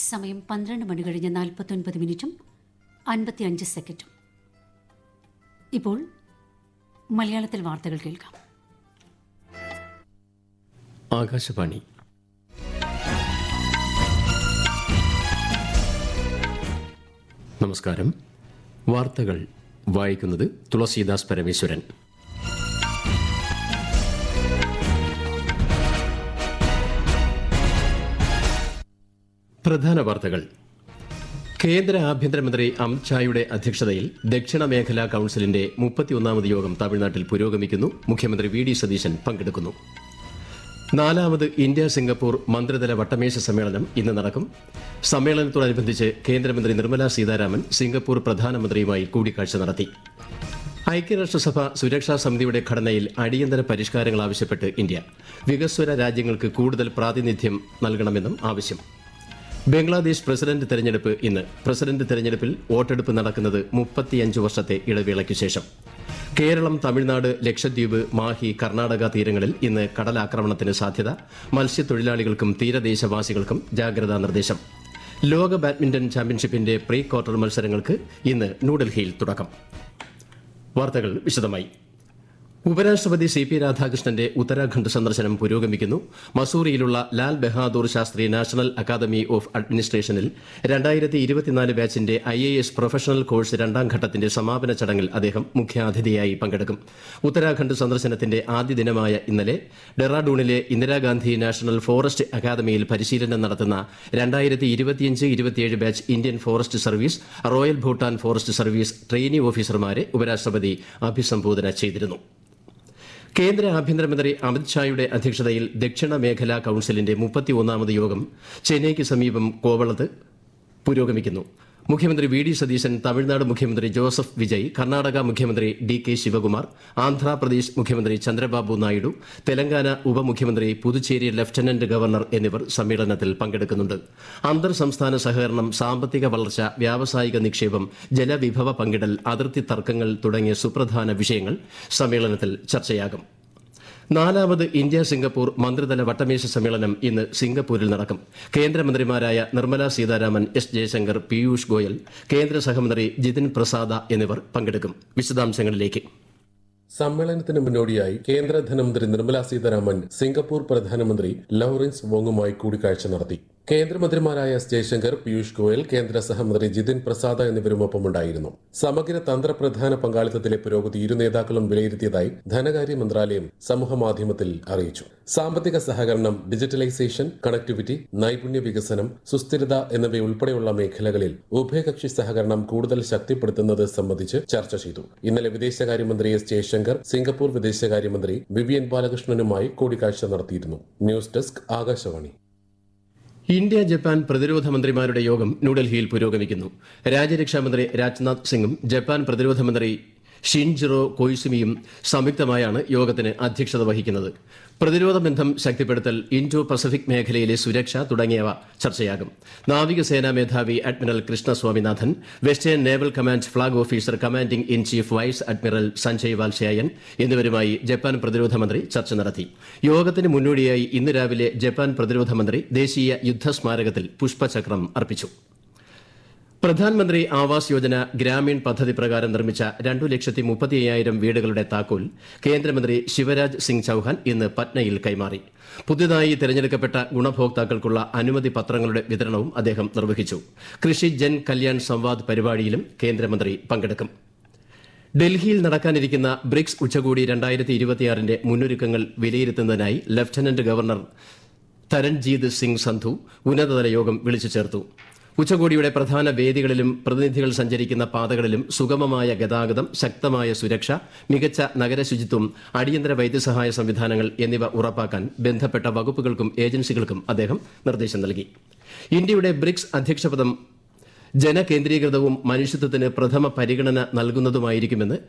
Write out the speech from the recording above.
സമയം പന്ത്രണ്ട് മണി കഴിഞ്ഞ് നാൽപ്പത്തൊൻപത് മിനിറ്റും അൻപത്തിയഞ്ച് സെക്കൻഡും ഇപ്പോൾ മലയാളത്തിൽ വാർത്തകൾ കേൾക്കാം ആകാശവാണി നമസ്കാരം വാർത്തകൾ വായിക്കുന്നത് തുളസീദാസ് പരമേശ്വരൻ പ്രധാന വാർത്തകൾ കേന്ദ്ര ആഭ്യന്തരമന്ത്രി അമിത്ഷായുടെ അധ്യക്ഷതയിൽ ദക്ഷിണ മേഖലാ കൌൺസിലിന്റെ മുപ്പത്തിയൊന്നാമത് യോഗം തമിഴ്നാട്ടിൽ പുരോഗമിക്കുന്നു മുഖ്യമന്ത്രി വി ഡി സതീശൻ പങ്കെടുക്കുന്നു നാലാമത് ഇന്ത്യ സിംഗപ്പൂർ മന്ത്രിതല വട്ടമേശ സമ്മേളനം ഇന്ന് നടക്കും സമ്മേളനത്തോടനുബന്ധിച്ച് കേന്ദ്രമന്ത്രി നിർമ്മല സീതാരാമൻ സിംഗപ്പൂർ പ്രധാനമന്ത്രിയുമായി കൂടിക്കാഴ്ച നടത്തി ഐക്യരാഷ്ട്രസഭ സുരക്ഷാ സമിതിയുടെ ഘടനയിൽ അടിയന്തര പരിഷ്കാരങ്ങൾ ആവശ്യപ്പെട്ട് ഇന്ത്യ വികസ്വര രാജ്യങ്ങൾക്ക് കൂടുതൽ പ്രാതിനിധ്യം നൽകണമെന്നും ആവശ്യം ബംഗ്ലാദേശ് പ്രസിഡന്റ് തെരഞ്ഞെടുപ്പ് ഇന്ന് പ്രസിഡന്റ് തെരഞ്ഞെടുപ്പിൽ വോട്ടെടുപ്പ് നടക്കുന്നത് മുപ്പത്തിയഞ്ച് വർഷത്തെ ഇടവേളയ്ക്ക് ശേഷം കേരളം തമിഴ്നാട് ലക്ഷദ്വീപ് മാഹി കർണാടക തീരങ്ങളിൽ ഇന്ന് കടലാക്രമണത്തിന് സാധ്യത മത്സ്യത്തൊഴിലാളികൾക്കും തീരദേശവാസികൾക്കും ജാഗ്രതാ നിർദ്ദേശം ലോക ബാഡ്മിന്റൺ ചാമ്പ്യൻഷിപ്പിന്റെ പ്രീ ക്വാർട്ടർ മത്സരങ്ങൾക്ക് ഇന്ന് ന്യൂഡൽഹിയിൽ തുടക്കം വാർത്തകൾ വിശദമായി ഉപരാഷ്ട്രപതി സി പി രാധാകൃഷ്ണന്റെ ഉത്തരാഖണ്ഡ് സന്ദർശനം പുരോഗമിക്കുന്നു മസൂറിയിലുള്ള Lal Bahadur Shastri national academy of അഡ്മിനിസ്ട്രേഷനിൽ രണ്ടായിരത്തി ഇരുപത്തിനാല് ബാച്ചിന്റെ I A S professional course രണ്ടാം ഘട്ടത്തിന്റെ സമാപന ചടങ്ങിൽ അദ്ദേഹം മുഖ്യാതിഥിയായി പങ്കെടുക്കും ഉത്തരാഖണ്ഡ് സന്ദർശനത്തിന്റെ ആദ്യ ദിനമായ ഇന്നലെ ഡെറാഡൂണിലെ ഇന്ദിരാഗാന്ധി നാഷണൽ ഫോറസ്റ്റ് അക്കാദമിയിൽ പരിശീലനം നടത്തുന്ന രണ്ടായിരത്തി ഇരുപത്തിയഞ്ച് ഇരുപത്തിയേഴ് batch Indian forest service royal Bhutan forest service trainee ഓഫീസർമാരെ ഉപരാഷ്ട്രപതി അഭിസംബോധന ചെയ്തിരുന്നു കേന്ദ്ര ആഭ്യന്തരമന്ത്രി അമിത്ഷായുടെ അധ്യക്ഷതയിൽ ദക്ഷിണ മേഖലാ കൌൺസിലിന്റെ മുപ്പത്തിയൊന്നാമത് യോഗം ചെന്നൈക്ക് സമീപം കോവളത്ത് പുരോഗമിക്കുന്നു മുഖ്യമന്ത്രി വി ഡി സതീശൻ തമിഴ്നാട് മുഖ്യമന്ത്രി ജോസഫ് വിജയ് കർണാടക മുഖ്യമന്ത്രി ഡി കെ ശിവകുമാർ ആന്ധ്രാപ്രദേശ് മുഖ്യമന്ത്രി ചന്ദ്രബാബു നായിഡു തെലങ്കാന ഉപമുഖ്യമന്ത്രി പുതുച്ചേരി ലഫ്റ്റനന്റ് ഗവർണർ എന്നിവർ സമ്മേളനത്തിൽ പങ്കെടുക്കുന്നുണ്ട് അന്തർ സംസ്ഥാന സഹകരണം സാമ്പത്തിക വളർച്ച വ്യാവസായിക നിക്ഷേപം ജലവിഭവ പങ്കിടൽ അതിർത്തി തർക്കങ്ങൾ തുടങ്ങിയ സുപ്രധാന വിഷയങ്ങൾ സമ്മേളനത്തിൽ ചർച്ചയാകും നാലാമത് ഇന്ത്യ സിംഗപ്പൂർ മന്ത്രിതല വട്ടമേശ സമ്മേളനം ഇന്ന് സിംഗപ്പൂരിൽ നടക്കും കേന്ദ്രമന്ത്രിമാരായ നിർമ്മല സീതാരാമൻ എസ് ജയശങ്കർ പീയൂഷ് ഗോയൽ കേന്ദ്ര സഹമന്ത്രി ജിതിൻ പ്രസാദ എന്നിവർ പങ്കെടുക്കും വിശദാംശങ്ങളിലേക്ക് സമ്മേളനത്തിന് മുന്നോടിയായി കേന്ദ്ര ധനമന്ത്രി നിർമ്മല സീതാരാമൻ സിംഗപ്പൂർ പ്രധാനമന്ത്രി ലോറൻസ് വോങ്ങുമായി കൂടിക്കാഴ്ച നടത്തി കേന്ദ്രമന്ത്രിമാരായ എസ് ജയശങ്കർ പീയൂഷ് ഗോയൽ കേന്ദ്ര സഹമന്ത്രി ജിതിൻ പ്രസാദ എന്നിവരുമൊപ്പമുണ്ടായിരുന്നു സമഗ്ര തന്ത്രപ്രധാന പങ്കാളിത്തത്തിലെ പുരോഗതി ഇരു നേതാക്കളും വിലയിരുത്തിയതായി ധനകാര്യ മന്ത്രാലയം സമൂഹമാധ്യമത്തിൽ അറിയിച്ചു സാമ്പത്തിക സഹകരണം ഡിജിറ്റലൈസേഷൻ കണക്ടിവിറ്റി നൈപുണ്യ വികസനം സുസ്ഥിരത എന്നിവയുൾപ്പെടെയുള്ള മേഖലകളിൽ ഉഭയകക്ഷി സഹകരണം കൂടുതൽ ശക്തിപ്പെടുത്തുന്നത് സംബന്ധിച്ച് ചർച്ച ചെയ്തു ഇന്നലെ വിദേശകാര്യമന്ത്രി എസ് ജയശങ്കർ സിംഗപ്പൂർ വിദേശകാര്യമന്ത്രി വിവിയൻ ബാലകൃഷ്ണനുമായി കൂടിക്കാഴ്ച നടത്തിയിരുന്നു news desk Akashvani India Japan പ്രതിരോധ മന്ത്രിമാരുടെ യോഗം ന്യൂഡൽഹിയിൽ പുരോഗമിക്കുന്നു രാജ്യരക്ഷാമന്ത്രി രാജ്നാഥ് സിംഗും ജപ്പാൻ പ്രതിരോധ മന്ത്രി ഷിൻജിറോ കൊയ്സുമിയും സംയുക്തമായാണ് യോഗത്തിന് അധ്യക്ഷത വഹിക്കുന്നത് പ്രതിരോധ ബന്ധം ശക്തിപ്പെടുത്തൽ ഇൻഡോ പസഫിക് മേഖലയിലെ സുരക്ഷ തുടങ്ങിയവ ചർച്ചയാകും നാവികസേനാ മേധാവി admiral Krishna Swaminathan western naval command flag officer commanding in chief vice admiral Sanjay Vatsayan എന്നിവരുമായി ജപ്പാൻ പ്രതിരോധ മന്ത്രി ചർച്ച നടത്തി യോഗത്തിന് മുന്നോടിയായി ഇന്ന് രാവിലെ ജപ്പാൻ പ്രതിരോധ മന്ത്രി ദേശീയ യുദ്ധസ്മാരകത്തിൽ പുഷ്പചക്രം അർപ്പിച്ചു പ്രധാൻമന്ത്രി ആവാസ് യോജന ഗ്രാമീൺ പദ്ധതി പ്രകാരം നിർമ്മിച്ച രണ്ടു ലക്ഷത്തി മുപ്പത്തി അയ്യായിരം വീടുകളുടെ താക്കോൽ കേന്ദ്രമന്ത്രി ശിവരാജ് സിംഗ് ചൌഹാൻ ഇന്ന് പറ്റ്നയിൽ കൈമാറി പുതുതായി തെരഞ്ഞെടുക്കപ്പെട്ട ഗുണഭോക്താക്കൾക്കുള്ള അനുമതി പത്രങ്ങളുടെ വിതരണവും അദ്ദേഹം നിർവഹിച്ചു കൃഷി ജൻ കല്യാൺ സംവാദ് പരിപാടിയിലും കേന്ദ്രമന്ത്രി പങ്കെടുക്കും ഡൽഹിയിൽ നടക്കാനിരിക്കുന്ന ബ്രിക്സ് ഉച്ചകോടി രണ്ടായിരത്തി ഇരുപത്തിയാറിന്റെ മുന്നൊരുക്കങ്ങൾ വിലയിരുത്തുന്നതിനായി ലഫ്റ്റനന്റ് ഗവർണർ തരൺജീത് സിംഗ് സന്ധു ഉന്നതതല യോഗം വിളിച്ചു ചേർത്തു ഉച്ചകോടിയുടെ പ്രധാന വേദികളിലും പ്രതിനിധികൾ സഞ്ചരിക്കുന്ന പാതകളിലും സുഗമമായ ഗതാഗതം ശക്തമായ സുരക്ഷ മികച്ച നഗരശുചിത്വം അടിയന്തര വൈദ്യസഹായ സംവിധാനങ്ങൾ എന്നിവ ഉറപ്പാക്കാൻ ബന്ധപ്പെട്ട വകുപ്പുകൾക്കും ഏജൻസികൾക്കും അദ്ദേഹം നിർദ്ദേശം നൽകി ഇന്ത്യയുടെ ബ്രിക്സ് അധ്യക്ഷപദം ജനകേന്ദ്രീകൃതവും മനുഷ്യത്വത്തിന് പ്രഥമ പരിഗണന നൽകുന്നതുമായിരിക്കുമെന്ന്